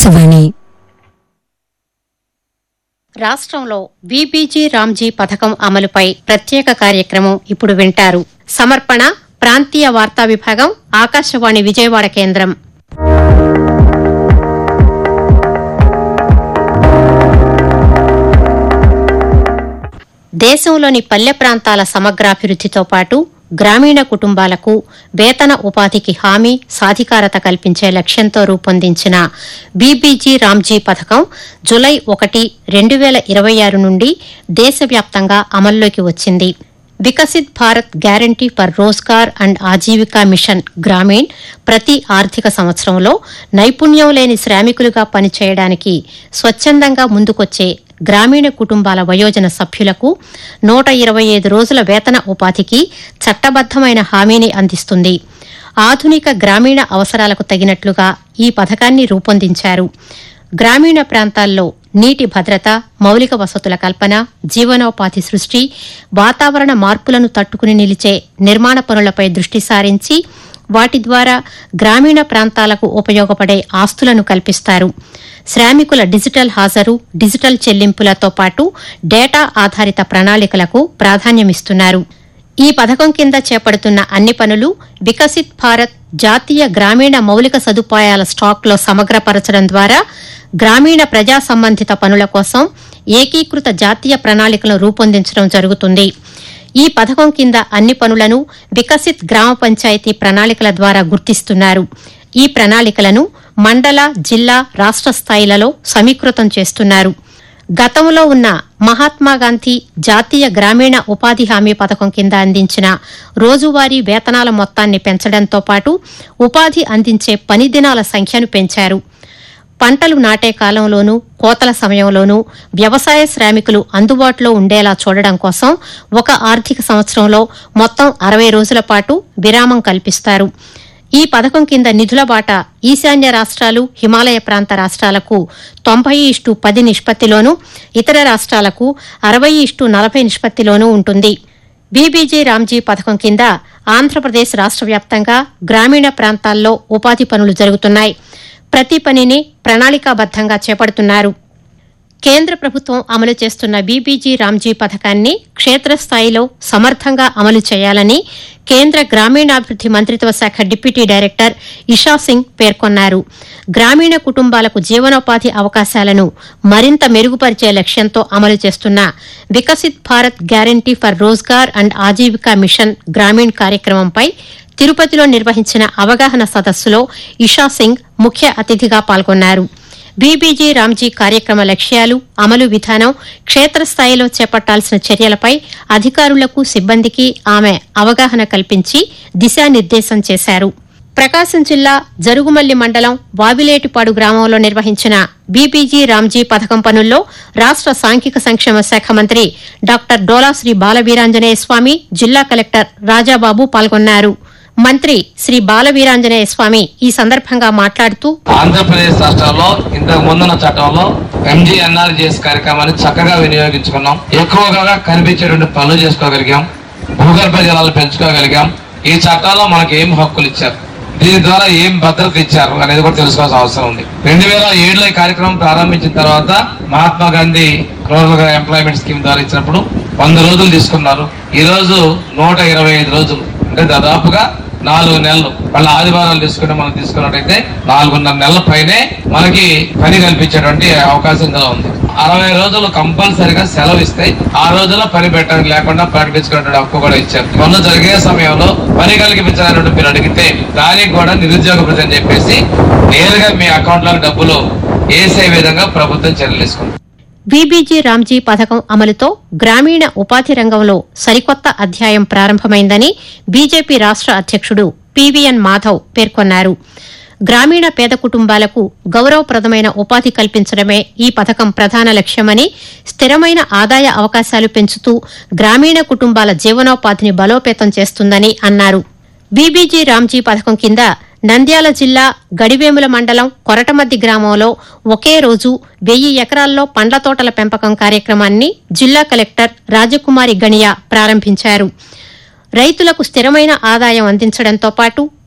ఆకాశవాణి రాష్ట్రంలో బీబీజీ రామ్జీ పథకం అమలుపై ప్రత్యేక కార్యక్రమం ఇప్పుడు వింటారు సమర్పణ ప్రాంతీయ వార్తా విభాగం ఆకాశవాణి విజయవాడ కేంద్రం దేశంలోని పల్లె ప్రాంతాల సమగ్రాభివృద్ధితో పాటు గ్రామీణ కుటుంబాలకు వేతన ఉపాధికి హామీ సాధికారత కల్పించే లక్ష్యంతో రూపొందించిన బీబీజీ రామ్జీ పథకం జులై ఒకటి రెండు వేల ఇరవై ఆరు నుండి దేశవ్యాప్తంగా అమల్లోకి వచ్చింది Viksit Bharat guarantee for Rozgar and Ajeevika mission Grameen ప్రతి ఆర్థిక సంవత్సరంలో నైపుణ్యం లేని శ్రామికులుగా పనిచేయడానికి స్వచ్ఛందంగా ముందుకొచ్చే గ్రామీణ కుటుంబాల వయోజన సభ్యులకు నూట ఇరవై ఐదు రోజుల వేతన ఉపాధికి చట్టబద్దమైన హామీని అందిస్తుంది ఆధునిక గ్రామీణ అవసరాలకు తగినట్లుగా ఈ పథకాన్ని రూపొందించారు గ్రామీణ ప్రాంతాల్లో నీటి భద్రత మౌలిక వసతుల కల్పన జీవనోపాధి సృష్టి వాతావరణ మార్పులను తట్టుకుని నిలిచే నిర్మాణ పనులపై దృష్టి సారించి వాటి ద్వారా గ్రామీణ ప్రాంతాలకు ఉపయోగపడే ఆస్తులను కల్పిస్తారు శ్రామికుల డిజిటల్ హాజరు డిజిటల్ చెల్లింపులతో పాటు డేటా ఆధారిత ప్రణాళికలకు ప్రాధాన్యమిస్తున్నారు ఈ పథకం కింద చేపడుతున్న అన్ని పనులు వికసిత్ భారత్ జాతీయ గ్రామీణ మౌలిక సదుపాయాల స్టాక్లో సమగ్రపరచడం ద్వారా గ్రామీణ ప్రజా సంబంధిత పనుల కోసం ఏకీకృత జాతీయ ప్రణాళికలను రూపొందించడం జరుగుతుంది ఈ పథకం కింద అన్ని పనులను వికసిత్ గ్రామ పంచాయతీ ప్రణాళికల ద్వారా గుర్తిస్తున్నారు ఈ ప్రణాళికలను మండల జిల్లా రాష్ట్ర స్థాయిలలో సమీకృతం చేస్తున్నారు గతంలో ఉన్న మహాత్మాగాంధీ జాతీయ గ్రామీణ ఉపాధి హామీ పథకం కింద అందించిన రోజువారీ వేతనాల మొత్తాన్ని పెంచడంతో పాటు ఉపాధి అందించే పని దినాల సంఖ్యను పెంచారు పంటలు నాటే కాలంలోనూ కోతల సమయంలోనూ వ్యవసాయ శ్రామికులు అందుబాటులో ఉండేలా చూడడం కోసం ఒక ఆర్థిక సంవత్సరంలో మొత్తం అరవై రోజుల పాటు విరామం కల్పిస్తారు ఈ పథకం కింద నిధుల బాట ఈశాన్య రాష్ట్రాలు హిమాలయ ప్రాంత రాష్ట్రాలకు తొంభై ఇష్టు పది నిష్పత్తిలోనూ ఇతర రాష్ట్రాలకు అరవై ఇష్టు నలభై నిష్పత్తిలోనూ ఉంటుంది బీబీజీ రామ్జీ పథకం కింద ఆంధ్రప్రదేశ్ రాష్ట్ర వ్యాప్తంగా గ్రామీణ ప్రాంతాల్లో ఉపాధి పనులు జరుగుతున్నాయి ప్రతి పనిని ప్రణాళికాబద్దంగా చేపడుతున్నారు కేంద్ర ప్రభుత్వం అమలు చేస్తున్న బీబీజీ రామ్జీ పథకాన్ని క్షేత్రస్థాయిలో సమర్థంగా అమలు చేయాలని కేంద్ర గ్రామీణాభివృద్ది మంత్రిత్వ శాఖ డిప్యూటీ డైరెక్టర్ ఇషా సింగ్ పేర్కొన్నారు గ్రామీణ కుటుంబాలకు జీవనోపాధి అవకాశాలను మరింత మెరుగుపరిచే లక్ష్యంతో అమలు చేస్తున్న Viksit Bharat guarantee for Rozgar and Ajeevika mission Grameen కార్యక్రమంపై తిరుపతిలో నిర్వహించిన అవగాహన సదస్సులో ఇషా సింగ్ ముఖ్య అతిథిగా పాల్గొన్నారు బీబీజీ రామ్జీ కార్యక్రమ లక్ష్యాలు అమలు విధానం క్షేత్రస్థాయిలో చేపట్టాల్సిన చర్యలపై అధికారులకు సిబ్బందికి ఆమె అవగాహన కల్పించి దిశానిర్దేశం చేశారు ప్రకాశం జిల్లా జరుగుమల్లి మండలం వావిలేటిపాడు గ్రామంలో నిర్వహించిన బీబీజీ రామ్జీ పథకం పనుల్లో రాష్ట సాంఘిక సంక్షేమ శాఖ మంత్రి డాక్టర్ డోలా శ్రీ బాలవీరాంజనేయ స్వామి జిల్లా కలెక్టర్ రాజాబాబు పాల్గొన్నారు మంత్రి శ్రీ బాలవీరాంజనేయ స్వామి ఈ సందర్భంగా మాట్లాడుతూ ఆంధ్రప్రదేశ్ రాష్ట్రంలో ఇంతకు ముందున్న చట్టంలో ఎంజీఎన్ఆర్జీఎస్ కార్యక్రమాన్ని చక్కగా వినియోగించుకున్నాం ఎక్కువగా కనిపించేటువంటి పనులు చేసుకోగలిగాం భూగర్భ జలాలు పెంచుకోగలిగాం ఈ చట్టాల్లో మనకి ఏం హక్కులు ఇచ్చారు దీని ద్వారా ఏం భద్రత ఇచ్చారు అనేది కూడా తెలుసుకోవాల్సిన అవసరం ఉంది రెండు వేల ఏడులో ఈ కార్యక్రమం ప్రారంభించిన తర్వాత Mahatma Gandhi rural employment scheme ద్వారా ఇచ్చినప్పుడు వంద రోజులు తీసుకున్నారు ఈ రోజు నూట ఇరవై ఐదు రోజులు అంటే దాదాపుగా నాలుగు నెలలు వాళ్ళ ఆదివారాలు తీసుకుంటే మనం తీసుకున్నట్టయితే నాలుగున్నర నెలల పైనే మనకి పని కల్పించేటువంటి అవకాశం ఇందులో ఉంది అరవై రోజులు కంపల్సరిగా సెలవు ఇస్తే ఆ రోజుల్లో పని పెట్టడానికి లేకుండా ప్రకటించుకునే హక్కు కూడా ఇచ్చారు పనులు జరిగే సమయంలో పని కల్పించాలని మీరు అడిగితే దానికి కూడా నిరుద్యోగ భృతి అని చెప్పేసి నేరుగా మీ అకౌంట్ లో డబ్బులు వేసే విధంగా ప్రభుత్వం చర్యలు తీసుకుంది బీబీజీ రామ్జీ పథకం అమలుతో గ్రామీణ ఉపాధి రంగంలో సరికొత్త అధ్యాయం ప్రారంభమైందని బీజేపీ రాష్ట అధ్యక్షుడు పీవీఎన్ మాధవ్ పేర్కొన్నారు గ్రామీణ పేద కుటుంబాలకు గౌరవప్రదమైన ఉపాధి కల్పించడమే ఈ పథకం ప్రధాన లక్ష్యమని స్థిరమైన ఆదాయ అవకాశాలు పెంచుతూ గ్రామీణ కుటుంబాల జీవనోపాధిని బలోపేతం చేస్తుందని అన్నారు బీబీజీ రామ్జీ పథకం కింద నంద్యాల జిల్లా గడివేముల మండలం కొరటమద్ది గ్రామంలో ఒకే రోజు వెయ్యి ఎకరాల్లో పండ్ల తోటల పెంపకం కార్యక్రమాన్ని జిల్లా కలెక్టర్ రాజకుమారి గణియా ప్రారంభించారు రైతులకు స్థిరమైన ఆదాయం అందించడంతో పాటు